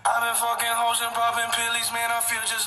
I've been fucking hoes and popping pillies, man. I feel just.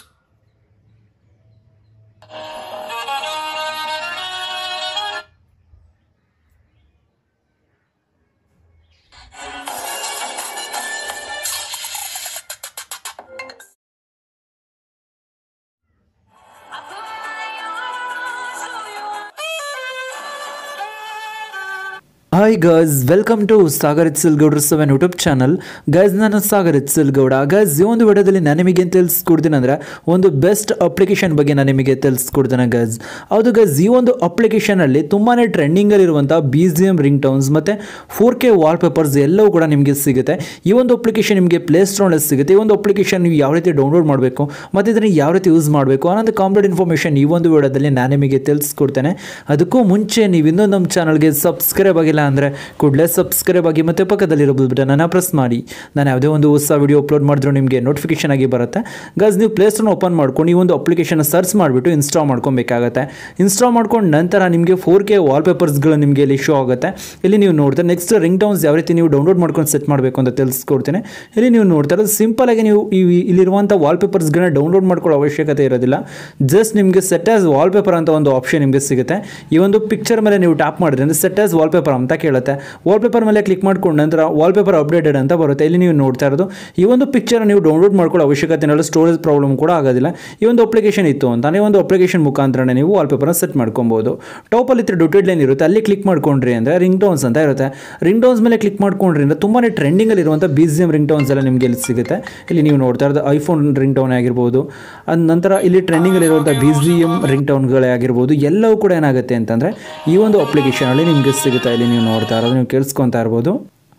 Hi guys welcome to Sagar ಇತ್ಸಲ್ ಗೌಡ್ರ seven YouTube channel guys ನಾನು Sagar ಇತ್ಸಲ್ Gowda guys ಈ ಒಂದು ವಿಡಿಯೋದಲ್ಲಿ ನಾನು ನಿಮಗೆ ತಿಳಿಸ್ಕೊಡ್ತೀನಿ ಅಂದರೆ ಒಂದು ಬೆಸ್ಟ್ ಅಪ್ಲಿಕೇಶನ್ ಬಗ್ಗೆ ನಾನು ನಿಮಗೆ ತಿಳಿಸ್ಕೊಡ್ತೇನೆ ಗೈಸ್ ಹೌದು ಗೈಸ್ ಈ ಒಂದು ಅಪ್ಲಿಕೇಶನಲ್ಲಿ ತುಂಬಾ ಟ್ರೆಂಡಿಂಗಲ್ಲಿರುವಂಥ B G M ring tones ಮತ್ತು ಫೋರ್ ಕೆ ವಾಲ್ಪೇಪರ್ಸ್ ಎಲ್ಲವೂ ಕೂಡ ನಿಮಗೆ ಸಿಗುತ್ತೆ ಈ ಒಂದು ಅಪ್ಲಿಕೇಶನ್ ನಿಮಗೆ ಪ್ಲೇಸ್ಟೋರಲ್ಲಿ ಸಿಗುತ್ತೆ ಈ ಒಂದು ಅಪ್ಲಿಕೇಶನ್ ನೀವು ಯಾವ ರೀತಿ ಡೌನ್ಲೋಡ್ ಮಾಡಬೇಕು ಮತ್ತು ಇದನ್ನು ಯಾವ ರೀತಿ ಯೂಸ್ ಮಾಡಬೇಕು ಅನ್ನೋದು ಕಂಪ್ಲೀಟ್ ಇನ್ಫಾರ್ಮೇಷನ್ ಈ ಒಂದು ವಿಡಿಯೋದಲ್ಲಿ ನಾನು ನಿಮಗೆ ತಿಳಿಸ್ಕೊಡ್ತೇನೆ ಅದಕ್ಕೂ ಮುಂಚೆ ನೀವು ಇನ್ನೂ ನಮ್ಮ ಚಾನಲ್ಗೆ ಸಬ್ಸ್ಕ್ರೈಬ್ ಆಗಿಲ್ಲ ಅಂದರೆ ಕೂಡಲೇ ಸಬ್ಸ್ಕ್ರೈಬ್ ಆಗಿ ಮತ್ತು ಪಕ್ಕದಲ್ಲಿರೋ ಬಟನನ್ನು ಪ್ರೆಸ್ ಮಾಡಿ ನಾನು ಯಾವುದೇ ಒಂದು ಹೊಸ ವಿಡಿಯೋ ಅಪ್ಲೋಡ್ ಮಾಡಿದ್ರು ನಿಮಗೆ ನೋಟಿಫಿಕೇಶನ್ ಆಗಿ ಬರುತ್ತೆ ಗಸ್ ನೀವು ಪ್ಲೇಸ್ಟೋರ್ನ ಓಪನ್ ಮಾಡ್ಕೊಂಡು ಈ ಒಂದು ಅಪ್ಲಿಕೇಶನ್ ಸರ್ಚ್ ಮಾಡಿಬಿಟ್ಟು ಇನ್ಸ್ಟಾಲ್ ಮಾಡ್ಕೊಬೇಕಾಗತ್ತೆ ಇನ್ಸ್ಟಾಲ್ ಮಾಡ್ಕೊಂಡು ನಂತರ ನಿಮಗೆ ಫೋರ್ ಕೆ ವಾಲ್ಪೇಪರ್ಸ್ಗಳು ನಿಮಗೆ ಇಲ್ಲಿ ಶೋ ಆಗುತ್ತೆ ಇಲ್ಲಿ ನೀವು ನೋಡ್ತಾರೆ ನೆಕ್ಸ್ಟ್ ರಿಂಗ್ ಟೌನ್ಸ್ ಯಾವ ರೀತಿ ನೀವು ಡೌನ್ಲೋಡ್ ಮಾಡ್ಕೊಂಡು ಸೆಟ್ ಮಾಡಬೇಕು ಅಂತ ತಿಳಿಸ್ಕೊಡ್ತೀನಿ ಇಲ್ಲಿ ನೀವು ನೋಡ್ತಾ ಇರೋದು ಸಿಂಪಲ್ ಆಗಿ ನೀವು ಈ ಇಲ್ಲಿರುವಂಥ ವಾಲ್ಪೇಪರ್ಸ್ಗಳನ್ನ ಡೌನ್ಲೋಡ್ ಮಾಡ್ಕೊಳ್ಳೋ ಅವಶ್ಯಕತೆ ಇರೋದಿಲ್ಲ ಜಸ್ಟ್ ನಿಮಗೆ ಸೆಟ್ ಆಸ್ ವಾಲ್ಪೇಪರ್ ಅಂತ ಒಂದು ಆಪ್ಷನ್ ನಿಮಗೆ ಸಿಗುತ್ತೆ ಈ ಒಂದು ಪಿಕ್ಚರ್ ಮೇಲೆ ನೀವು ಟ್ಯಾಪ್ ಮಾಡಿದ್ರೆ ಅಂದರೆ ಸೆಟ್ ಆಸ್ ವಾಲ್ಪೇಪರ್ ಅಂತ ಕೇಳುತ್ತೆ ವಾಲ್ಪೇಪರ್ ಮೇಲೆ ಕ್ಲಿಕ್ ಮಾಡ್ಕೊಂಡು ನಂತರ ವಾಲ್ಪೇಪರ್ ಅಪ್ಡೇಟೆಡ್ ಅಂತ ಬರುತ್ತೆ ಇಲ್ಲಿ ನೀವು ನೋಡ್ತಾ ಇರೋದು ಈ ಒಂದು ಪಿಕ್ಚರ್ ನೀವು ಡೌನ್ಲೋಡ್ ಮಾಡ್ಕೊಳ್ಳೋ ಅವಶ್ಯಕತೆ ಇಲ್ಲ ಸ್ಟೋರೇಜ್ ಪ್ರಾಬ್ಲಮ್ ಕೂಡ ಆಗೋದಿಲ್ಲ ಈ ಒಂದು ಅಪ್ಲಿಕೇಶನ್ ಇತ್ತು ಅಂತ ಈ ಒಂದು ಅಪ್ಲಿಕೇಶನ್ ಮುಖಾಂತರ ನೀವು ವಾಲ್ಪೇಪರ್ನ ಸೆಟ್ ಮಾಡ್ಕೊಬೋದು ಟಾಪಲ್ಲಿ ಇತ್ತು ಡೊಟೆಡ್ ಲೈನ್ ಇರುತ್ತೆ ಅಲ್ಲಿ ಕ್ಲಿಕ್ ಮಾಡ್ಕೊಂಡ್ರಿ ಅಂದರೆ ರಿಂಗ್ ಟೋನ್ಸ್ ಅಂತ ಇರುತ್ತೆ ರಿಂಗ್ ಟೋನ್ಸ್ ಮೇಲೆ ಕ್ಲಿಕ್ ಮಾಡ್ಕೊಂಡ್ರಿ ಅಂದರೆ ತುಂಬಾ ಟ್ರೆಂಡಿಂಗಲ್ಲಿ ಇರುವಂಥ B G M ring tones ಎಲ್ಲ ನಿಮಗೆ ಇಲ್ಲಿ ಸಿಗುತ್ತೆ ಇಲ್ಲಿ ನೀವು ನೋಡ್ತಾ ಇರೋದು ಐಫೋನ್ ರಿಂಗ್ ಟೋನ್ ಆಗಿರ್ಬೋದು ಅದ ನಂತರ ಇಲ್ಲಿ ಟ್ರೆಂಡಿಂಗಲ್ಲಿರುವಂಥ ಬಿ ಜಿ ಎಮ್ ರಿಂಗ್ ಟೋನ್ಗಳೇ ಆಗಿರ್ಬೋದು ಎಲ್ಲವೂ ಕೂಡ ಏನಾಗುತ್ತೆ ಅಂತಂದರೆ ಈ ಒಂದು ಅಪ್ಲಿಕೇಶನಲ್ಲಿ ನಿಮಗೆ ಸಿಗುತ್ತೆ ಇಲ್ಲಿ ನೀವು ನೋಡ್ತಾ ಇರೋದು ನೀವು ಕೇಳಿಸ್ಕೊತಾ ಇರ್ಬೋದು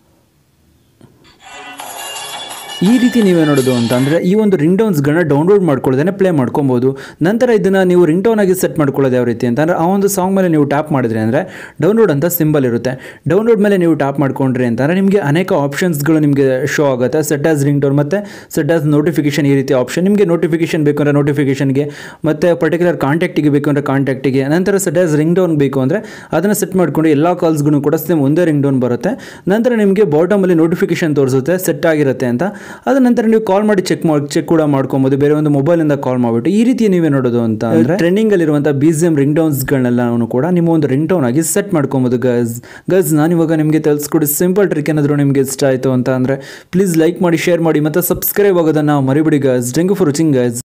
ಈ ರೀತಿ ನೀವೇ ನೋಡೋದು ಅಂತ ಅಂದರೆ ಈ ಒಂದು ರಿಂಗ್ ಟೋನ್ಸ್ಗಳನ್ನ ಡೌನ್ಲೋಡ್ ಮಾಡ್ಕೊಳ್ಳೋದೇ ಪ್ಲೇ ಮಾಡ್ಕೊಬೋದು ನಂತರ ಇದನ್ನು ನೀವು ರಿಂಗ್ ಟೋನ್ ಆಗಿ ಸೆಟ್ ಮಾಡ್ಕೊಳ್ಳೋದು ಯಾವ ರೀತಿ ಅಂತಂದರೆ ಆ ಒಂದು ಸಾಂಗ್ ಮೇಲೆ ನೀವು ಟ್ಯಾಪ್ ಮಾಡಿದ್ರಿ ಅಂದರೆ ಡೌನ್ಲೋಡ್ ಅಂತ ಸಿಂಬಲ್ ಇರುತ್ತೆ ಡೌನ್ಲೋಡ್ ಮೇಲೆ ನೀವು ಟ್ಯಾಪ್ ಮಾಡ್ಕೊಂಡ್ರಿ ಅಂತಂದರೆ ನಿಮಗೆ ಅನೇಕ ಆಪ್ಷನ್ಸ್ಗಳು ನಿಮಗೆ ಶೋ ಆಗುತ್ತೆ ಸೆಟ್ ಆಸ್ ರಿಂಗ್ ಟೋನ್ ಮತ್ತು ಸೆಟ್ ಆಸ್ ನೋಟಿಫಿಕೇಶನ್ ಈ ರೀತಿ ಆಪ್ಷನ್ ನಿಮಗೆ ನೋಟಿಫಿಕೇಶನ್ ಬೇಕು ಅಂದರೆ ನೋಟಿಫಿಕೇಶನ್ಗೆ ಮತ್ತು ಪರ್ಟಿಕ್ಯುಲರ್ ಕಾಂಟ್ಯಾಕ್ಟಿಗೆ ಬೇಕು ಅಂದರೆ ಕಾಂಟ್ಯಾಕ್ಟಿಗೆ ನಂತರ ಸೆಟ್ ಆಸ್ ರಿಂಗ್ ಟೋನ್ ಬೇಕು ಅಂದರೆ ಅದನ್ನು ಸೆಟ್ ಮಾಡಿಕೊಂಡು ಎಲ್ಲ ಕಾಲ್ಸ್ಗೂ ಕೂಡ ಸೇಮ್ ಒಂದೇ ರಿಂಗ್ ಟೋನ್ ಬರುತ್ತೆ ನಂತರ ನಿಮಗೆ ಬಾಟಮಲ್ಲಿ ನೋಟಿಫಿಕೇಶನ್ ತೋರಿಸುತ್ತೆ ಸೆಟ್ ಆಗಿರುತ್ತೆ ಅಂತ ಅದ ನಂತರ ನೀವು ಕಾಲ್ ಮಾಡಿ ಚೆಕ್ ಮಾಡಿ ಚೆಕ್ ಕೂಡ ಮಾಡ್ಕೊಬೋದು ಬೇರೆ ಒಂದು ಮೊಬೈಲಿಂದ ಕಾಲ್ ಮಾಡಿಬಿಟ್ಟು ಈ ರೀತಿ ನೀವೇ ನೋಡೋದು ಅಂತ ಅಂದರೆ ಟ್ರೆಂಡಿಂಗಲ್ಲಿರುವಂಥ ಬಿ ಜಿ ಎಮ್ ರಿಂಗ್ ಟೌನ್ಸ್ಗಳನ್ನೆಲ್ಲ ಕೂಡ ನಿಮ್ಮ ಒಂದು ರಿಂಗ್ ಟೌನ್ ಆಗಿ ಸೆಟ್ ಮಾಡ್ಕೊಬೋದು ಗಸ್ ಗಸ್ ನಾನು ಇವಾಗ ನಿಮಗೆ ತಿಳಿಸ್ಕೊಡಿ ಸಿಂಪಲ್ ಟ್ರಿಕ್ ಏನಾದರೂ ನಿಮಗೆ ಇಷ್ಟ ಆಯಿತು ಅಂತ ಅಂದರೆ ಪ್ಲೀಸ್ ಲೈಕ್ ಮಾಡಿ ಶೇರ್ ಮಾಡಿ ಮತ್ತು ಸಬ್ಸ್ಕ್ರೈಬ್ ಆಗೋದನ್ನು ಮರಿಬಿಡಿ guys thank you for watching ಗಸ್